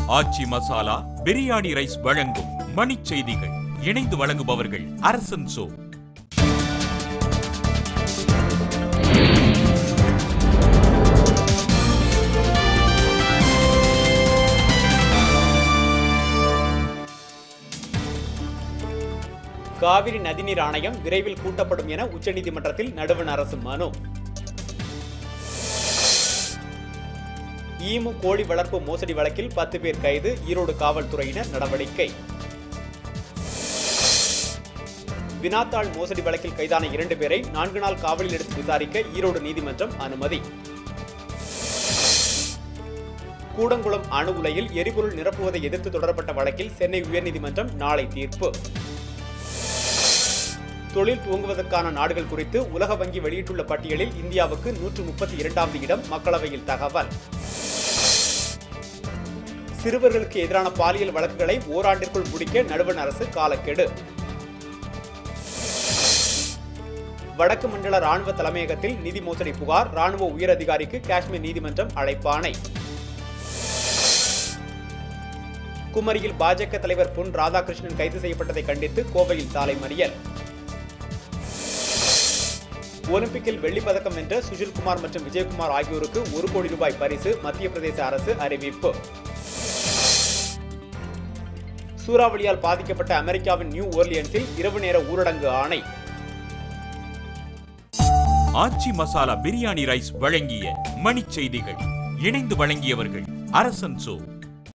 ஆச்சி masala biryani rice வழங்கும் மணிச் செய்திகள் இணைந்து வழங்குபவர்கள் அரசன் சோ காவிரி நதிநீர் ஆணையம் விரைவில் கூட்டப்படும் என உச்சநீதிமன்றத்தில் நடுவண் அரசு மனு ஈமு கோழி வளர்ப்பு மோசடி வழக்கில் பத்து பேர் கைது ஈரோடு காவல்துறையினர் நடவடிக்கை வினாத்தாள் மோசடி வழக்கில் கைதான இரண்டு பேரை நான்கு நாள் காவலில் எடுத்து விசாரிக்க ஈரோடு நீதிமன்றம் அனுமதி கூடங்குளம் அணு உலையில் எரிபொருள் நிரப்புவதை எதிர்த்து தொடரப்பட்ட வழக்கில் சென்னை உயர்நீதிமன்றம் நாளை தீர்ப்பு தொழில் துவங்குவதற்கான நாடுகள் குறித்து உலக வங்கி வெளியிட்டுள்ள பட்டியலில் இந்தியாவுக்கு நூற்று முப்பத்தி இரண்டாவது இடம் மக்களவையில் தகவல் சிறுவர்களுக்கு எதிரான பாலியல் வழக்குகளை ஓராண்டிற்குள் முடிக்க நடுவண் அரசு காலக்கெடு வடக்கு மண்டல ராணுவ தலைமையகத்தில் நிதி மோசடி புகார் ராணுவ உயரதிகாரிக்கு காஷ்மீர் நீதிமன்றம் அழைப்பாணை குமரியில் பாஜக தலைவர் பொன் ராதாகிருஷ்ணன் கைது செய்யப்பட்டதை கண்டித்து கோவையில் சாலை மறியல் ஒலிம்பிக்கில் வெள்ளிப் பதக்கம் வென்ற சுஷில்குமார் மற்றும் விஜயகுமார் ஆகியோருக்கு ஒரு கோடி ரூபாய் பரிசு மத்திய பிரதேச அரசு அறிவிப்பு சூறாவளியால் பாதிக்கப்பட்ட அமெரிக்காவின் நியூ ஓர்லியன்ஸில் இரவு நேர ஊரடங்கு ஆணை ஆச்சி மசாலா பிரியாணி ரைஸ் வழங்கிய மணிச் செய்திகள் இணைந்து வழங்கியவர்கள் அரசன் சோ